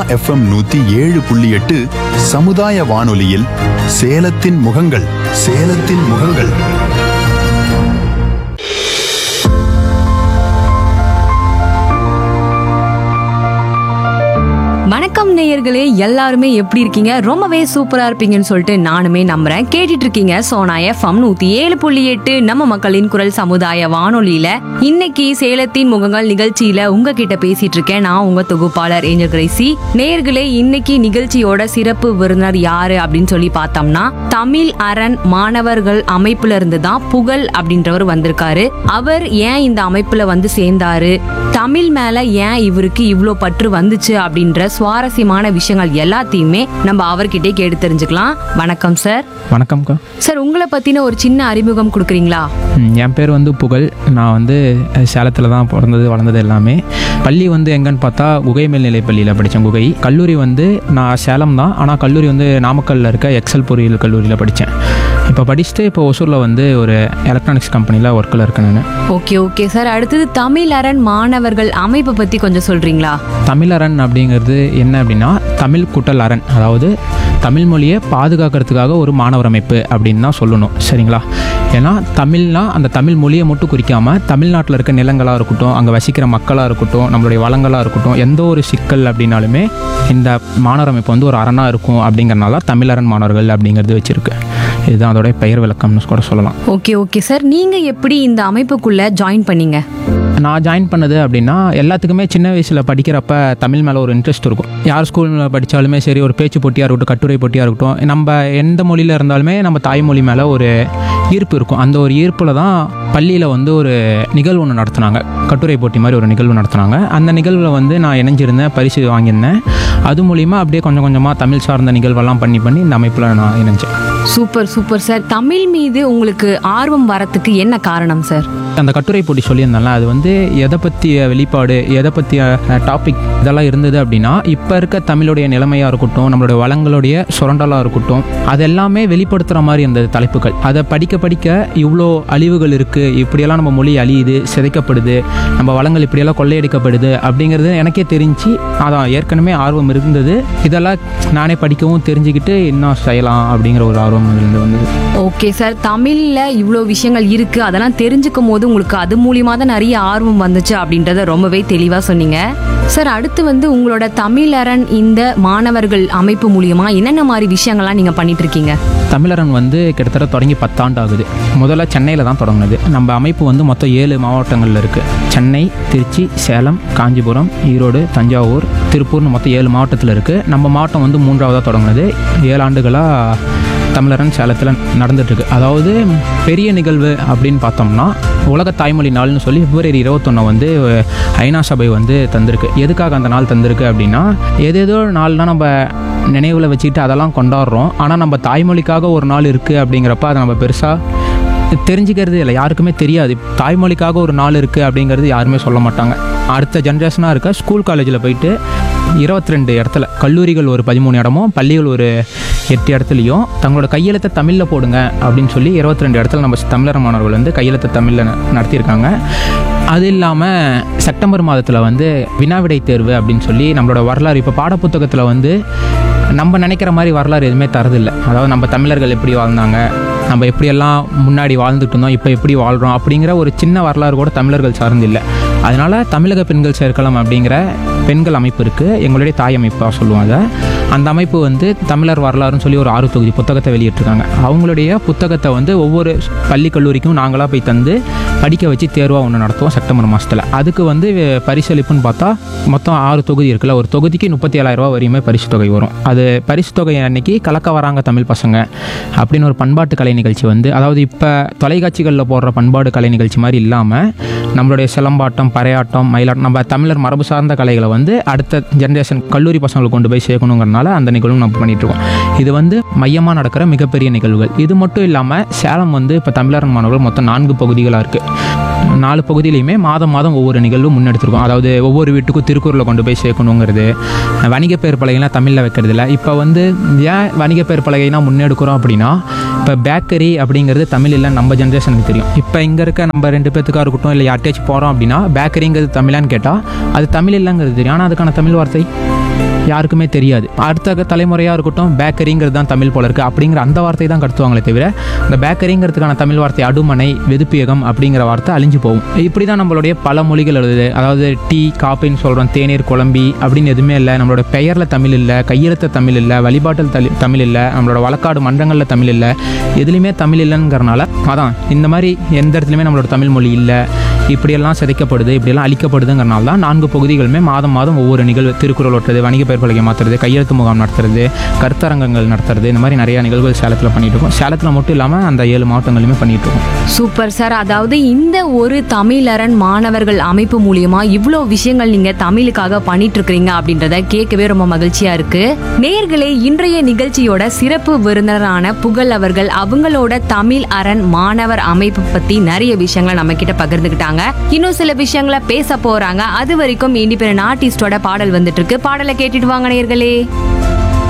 FM நூத்தி ஏழு புள்ளி எட்டு சமுதாய வானொலியில் சேலத்தின் முகங்கள் சேலத்தின் முகங்கள் வணக்கம் நேயர்களே எல்லாருமே எப்படி இருக்கீங்க ரொம்பவே சூப்பரா இருப்பீங்கன்னு சொல்லிட்டு நானுமே நம்புறேன் கேட்டுட்டு இருக்கீங்க சோனா எஃப்எம் நூத்தி ஏழு புள்ளி எட்டு நம்ம மக்களின் குரல் சமுதாய வானொலியில இன்னைக்கு சேலத்தின் முகங்கள் நிகழ்ச்சியில உங்ககிட்ட பேசிட்டு இருக்கேன் நான் உங்க தொகுப்பாளர் ஏஞ்சல் கிரேசி நேயர்களே இன்னைக்கு நிகழ்ச்சியோட சிறப்பு விருந்தினர் யாரு அப்படின்னு சொல்லி பார்த்தோம்னா தமிழ் அரண் மாணவர்கள் அமைப்புல இருந்து தான் புகழ் அப்படின்றவர் வந்திருக்காரு அவர் ஏன் இந்த அமைப்புல வந்து சேர்ந்தாரு தமிழ் மேல ஏன் இவருக்கு இவ்ளோ பற்று வந்துச்சு அப்படின்ற சுவாரஸ்யமான விஷயங்கள் எல்லாத்தையுமே நம்ம அவர்கிட்டே கேட்டு தெரிஞ்சுக்கலாம் வணக்கம் சார் வணக்கம்க்கா சார் உங்களை பத்தின ஒரு சின்ன அறிமுகம் கொடுக்குறீங்களா ம், என் பேர் வந்து புகழ் நான் வந்து சேலத்தில் தான் பிறந்தது வளர்ந்தது எல்லாமே பள்ளி வந்து எங்கன்னு பார்த்தா குகை மேல்நிலைப் பள்ளியில் படித்தேன் குகை கல்லூரி வந்து நான் சேலம் தான் ஆனால் கல்லூரி வந்து நாமக்கல்லில் இருக்க எக்ஸல் பொறியியல் கல்லூரியில் படித்தேன் இப்போ படிச்சுட்டு இப்போ ஒசூரில் வந்து ஒரு எலக்ட்ரானிக்ஸ் கம்பெனியில் ஒர்க்கில் இருக்கேன் நான் ஓகே ஓகே சார் அடுத்தது தமிழ் அரண் மாணவர்கள் அமைப்பை பத்தி கொஞ்சம் சொல்றீங்களா தமிழரண் அப்படிங்கிறது என்ன அப்படின்னா தமிழ் கூட்டல் அரண் அதாவது தமிழ் மொழியை பாதுகாக்கிறதுக்காக ஒரு மாணவர் அமைப்பு அப்படின்னு தான் சொல்லணும் சரிங்களா ஏன்னா தமிழ்னா அந்த தமிழ் மொழியை மட்டும் குறிக்காமல் தமிழ்நாட்டில் இருக்க நிலங்களாக இருக்கட்டும் அங்கே வசிக்கிற மக்களாக இருக்கட்டும் நம்மளுடைய வளங்களாக இருக்கட்டும் எந்த ஒரு சிக்கல் அப்படின்னாலுமே இந்த மாணவர் அமைப்பு வந்து ஒரு அரணாக இருக்கும் அப்படிங்கிறனால தான் தமிழரண் மாணவர்கள் அப்படிங்கிறது வச்சுருக்கு இதுதான் அதோடைய பெயர் விளக்கம்னு கூட சொல்லலாம் ஓகே ஓகே சார் நீங்க எப்படி இந்த அமைப்புக்குள்ள ஜாயின் பண்ணீங்க நான் ஜாயின் பண்ணது அப்படின்னா எல்லாத்துக்குமே சின்ன வயசில் படிக்கிறப்ப தமிழ் மேலே ஒரு இன்ட்ரெஸ்ட் இருக்கும் யார் ஸ்கூலில் படித்தாலுமே சரி ஒரு பேச்சு போட்டியாக இருக்கட்டும் கட்டுரை போட்டியாக இருக்கட்டும் நம்ம எந்த மொழியில் இருந்தாலுமே நம்ம தாய்மொழி மேலே ஒரு ஈர்ப்பு இருக்கும் அந்த ஒரு ஈர்ப்பில் தான் பள்ளியில் வந்து ஒரு நிகழ்வு ஒன்று நடத்துனாங்க கட்டுரை போட்டி மாதிரி ஒரு நிகழ்வு நடத்துனாங்க அந்த நிகழ்வில் வந்து நான் இணைஞ்சிருந்தேன் பரிசு வாங்கியிருந்தேன் அது மூலிமா அப்படியே கொஞ்சம் கொஞ்சமாக தமிழ் சார்ந்த நிகழ்வெல்லாம் பண்ணி பண்ணி இந்த அமைப்பில் நான் இணைஞ்சேன் சூப்பர் சூப்பர் சார் தமிழ் மீது உங்களுக்கு ஆர்வம் வரத்துக்கு என்ன காரணம் சார் அந்த கட்டுரை போட்டி சொல்லியிருந்தேன்ல அது வந்து எதை பற்றிய வெளிப்பாடு எதை பற்றிய டாபிக் இதெல்லாம் இருந்தது அப்படின்னா இப்போ இருக்க தமிழுடைய நிலைமையாக இருக்கட்டும் நம்மளுடைய வளங்களுடைய சுரண்டலாக இருக்கட்டும் அது எல்லாமே வெளிப்படுத்துகிற மாதிரி இருந்தது தலைப்புகள் அதை படிக்க படிக்க இவ்வளோ அழிவுகள் இருக்குது இப்படியெல்லாம் நம்ம மொழி அழியுது சிதைக்கப்படுது நம்ம வளங்கள் இப்படியெல்லாம் கொள்ளையடிக்கப்படுது அப்படிங்கிறது எனக்கே தெரிஞ்சு அதான் ஏற்கனவே ஆர்வம் இருந்தது இதெல்லாம் நானே படிக்கவும் தெரிஞ்சுக்கிட்டு இன்னும் செய்யலாம் அப்படிங்கிற ஒரு ஆர்வம் இருந்து வந்தது ஓகே சார் தமிழ்ல இவ்வளோ விஷயங்கள் இருக்கு அதெல்லாம் தெரிஞ்சுக்கும் போது உங்களுக்கு அது மூலியமா தான் நிறைய ஆர்வம் வந்துச்சு அப்படின்றத ரொம்பவே தெளிவா சொன்னீங்க சார் அடுத்து வந்து உங்களோட தமிழரண் இந்த மாணவர்கள் அமைப்பு மூலியமா என்னென்ன மாதிரி விஷயங்கள்லாம் நீங்க பண்ணிட்டு இருக்கீங்க தமிழரன் வந்து கிட்டத்தட்ட தொடங்கி பத்தாண்டு ஆகுது முதல்ல சென்னையில் தான் தொடங்குனது நம்ம அமைப்பு வந்து மொத்தம் ஏழு மாவட்டங்களில் இருக்குது சென்னை திருச்சி சேலம் காஞ்சிபுரம் ஈரோடு தஞ்சாவூர் திருப்பூர்னு மொத்தம் ஏழு மாவட்டத்தில் இருக்குது நம்ம மாவட்டம் வந்து மூன்றாவதாக தொடங்குனது ஏழு ஆண்டுகளாக தமிழரன் சேலத்தில் நடந்துட்டுருக்கு அதாவது பெரிய நிகழ்வு அப்படின்னு பார்த்தோம்னா உலக தாய்மொழி நாள்னு சொல்லி பிப்ரவரி இருபத்தொன்னு வந்து ஐநா சபை வந்து தந்திருக்கு எதுக்காக அந்த நாள் தந்திருக்கு அப்படின்னா ஏதேதோ நாள்னா நம்ம நினைவில் வச்சுக்கிட்டு அதெல்லாம் கொண்டாடுறோம் ஆனால் நம்ம தாய்மொழிக்காக ஒரு நாள் இருக்குது அப்படிங்கிறப்ப அதை நம்ம பெருசாக தெரிஞ்சுக்கிறது இல்லை யாருக்குமே தெரியாது தாய்மொழிக்காக ஒரு நாள் இருக்குது அப்படிங்கிறது யாருமே சொல்ல மாட்டாங்க அடுத்த ஜென்ரேஷனாக இருக்க ஸ்கூல் காலேஜில் போயிட்டு இருபத்தி ரெண்டு இடத்துல கல்லூரிகள் ஒரு பதிமூணு இடமும் பள்ளிகள் ஒரு எட்டு இடத்துலையும் தங்களோட கையெழுத்தை தமிழில் போடுங்க அப்படின்னு சொல்லி இருபத்தி ரெண்டு இடத்துல நம்ம தமிழர் மாணவர்கள் வந்து கையெழுத்தை தமிழில் ந- நடத்தியிருக்காங்க அது இல்லாமல் செப்டம்பர் மாதத்தில் வந்து வினாவிடை தேர்வு அப்படின்னு சொல்லி நம்மளோட வரலாறு இப்போ பாடப்புத்தகத்தில் வந்து நம்ம நினைக்கிற மாதிரி வரலாறு எதுவுமே தரதில்லை அதாவது நம்ம தமிழர்கள் எப்படி வாழ்ந்தாங்க நம்ம எப்படியெல்லாம் முன்னாடி வாழ்ந்துட்டு இருந்தோம் இப்போ எப்படி வாழ்கிறோம் அப்படிங்கிற ஒரு சின்ன வரலாறு கூட தமிழர்கள் சார்ந்து இல்லை அதனால் தமிழக பெண்கள் சேர்க்கலாம் அப்படிங்கிற பெண்கள் அமைப்பு இருக்குது எங்களுடைய தாய் அமைப்பாக சொல்லுவோம் அதை அந்த அமைப்பு வந்து தமிழர் வரலாறுன்னு சொல்லி ஒரு ஆறு தொகுதி புத்தகத்தை வெளியிட்டிருக்காங்க அவங்களுடைய புத்தகத்தை வந்து ஒவ்வொரு பள்ளி கல்லூரிக்கும் நாங்களாக போய் தந்து படிக்க வச்சு தேர்வாக ஒன்று நடத்துவோம் செப்டம்பர் மாதத்தில் அதுக்கு வந்து பரிசளிப்புன்னு பார்த்தா மொத்தம் ஆறு தொகுதி இருக்குல்ல ஒரு தொகுதிக்கு முப்பத்தி ஏழாயிரரூவா வரையுமே பரிசு தொகை வரும் அது பரிசு தொகை அன்னைக்கு கலக்க வராங்க தமிழ் பசங்க அப்படின்னு ஒரு பண்பாட்டு கலை நிகழ்ச்சி வந்து அதாவது இப்போ தொலைக்காட்சிகளில் போடுற பண்பாடு கலை நிகழ்ச்சி மாதிரி இல்லாமல் நம்மளுடைய சிலம்பாட்டம் பறையாட்டம் மயிலாட்டம் நம்ம தமிழர் மரபு சார்ந்த கலைகளை வந்து அடுத்த ஜென்ரேஷன் கல்லூரி பசங்களுக்கு கொண்டு போய் சேர்க்கணுங்கிறனால அந்த நிகழ்வும் நம்ம பண்ணிட்டு இருக்கோம் இது வந்து மையமாக நடக்கிற மிகப்பெரிய நிகழ்வுகள் இது மட்டும் இல்லாமல் சேலம் வந்து இப்போ தமிழர் மாணவர்கள் மொத்தம் நான்கு பகுதிகளாக இருக்குது நாலு பகுதியிலையுமே மாதம் மாதம் ஒவ்வொரு நிகழ்வும் முன்னெடுத்திருக்கோம் அதாவது ஒவ்வொரு வீட்டுக்கும் திருக்குறளை கொண்டு போய் சேர்க்கணுங்கிறது வணிக பேர் பலகைலாம் தமிழில் வைக்கிறது இல்லை இப்போ வந்து ஏன் வணிக பேர் பலகைனா முன்னெடுக்கிறோம் அப்படின்னா இப்போ பேக்கரி அப்படிங்கிறது தமிழ் இல்லை நம்ம ஜென்ரேஷனுக்கு தெரியும் இப்போ இங்கே இருக்க நம்ம ரெண்டு பேத்துக்காக இருக்கட்டும் இல்லை யார்ட்டாச்சும் போகிறோம் அப்படின்னா பேக்கரிங்கிறது தமிழான்னு கேட்டால் அது தமிழ் இல்லைங்கிறது தெரியும் ஆனால் அதுக்கான தமிழ் வார்த்தை யாருக்குமே தெரியாது அடுத்த தலைமுறையாக இருக்கட்டும் பேக்கரிங்கிறது தான் தமிழ் போல இருக்குது அப்படிங்கிற அந்த வார்த்தை தான் கடத்துவாங்களே தவிர இந்த பேக்கரிங்கிறதுக்கான தமிழ் வார்த்தை அடுமனை வெதுப்பியகம் அப்படிங்கிற வார்த்தை அழிஞ்சு போகும் இப்படி தான் நம்மளுடைய பல மொழிகள் எழுதுது அதாவது டீ காப்பின்னு சொல்கிறோம் தேநீர் குழம்பி அப்படின்னு எதுவுமே இல்லை நம்மளோட பெயரில் தமிழ் இல்லை கையெழுத்த தமிழ் இல்லை வழிபாட்டில் தலி தமிழ் இல்லை நம்மளோட வழக்காடு மன்றங்களில் தமிழ் இல்லை எதுலேயுமே தமிழ் இல்லைங்கிறனால அதான் இந்த மாதிரி எந்த இடத்துலையுமே நம்மளோட தமிழ் மொழி இல்லை இப்படியெல்லாம் சிதைக்கப்படுது இப்படியெல்லாம் அழிக்கப்படுதுங்கிறனால தான் நான்கு பகுதிகளுமே மாதம் மாதம் ஒவ்வொரு நிகழ்வு திருக்குறள் ஒட்டுறது வணிக பெயர் பலகை மாற்றுறது கையெழுத்து முகாம் நடத்துறது கருத்தரங்கங்கள் நடத்துறது இந்த மாதிரி நிறைய நிகழ்வுகள் சேலத்தில் பண்ணிட்டு இருக்கோம் சேலத்தில் மட்டும் இல்லாமல் அந்த ஏழு மாவட்டங்களிலுமே பண்ணிட்டு இருக்கோம் சூப்பர் சார் அதாவது இந்த ஒரு தமிழரண் மாணவர்கள் அமைப்பு மூலியமா இவ்வளோ விஷயங்கள் நீங்க தமிழுக்காக பண்ணிட்டு இருக்கிறீங்க அப்படின்றத கேட்கவே ரொம்ப மகிழ்ச்சியா இருக்கு நேர்களே இன்றைய நிகழ்ச்சியோட சிறப்பு விருந்தினரான புகழ் அவர்கள் அவங்களோட தமிழ் அரண் மாணவர் அமைப்பு பத்தி நிறைய விஷயங்களை நம்ம கிட்ட பகிர்ந்துக்கிட்டாங்க இன்னும் சில விஷயங்களை பேச போறாங்க அது வரைக்கும் இண்டிபெண்ட் ஆர்டிஸ்டோட பாடல் வந்துட்டு இருக்கு பாடலை கேட்டுட்டு வாங்க நேர்களே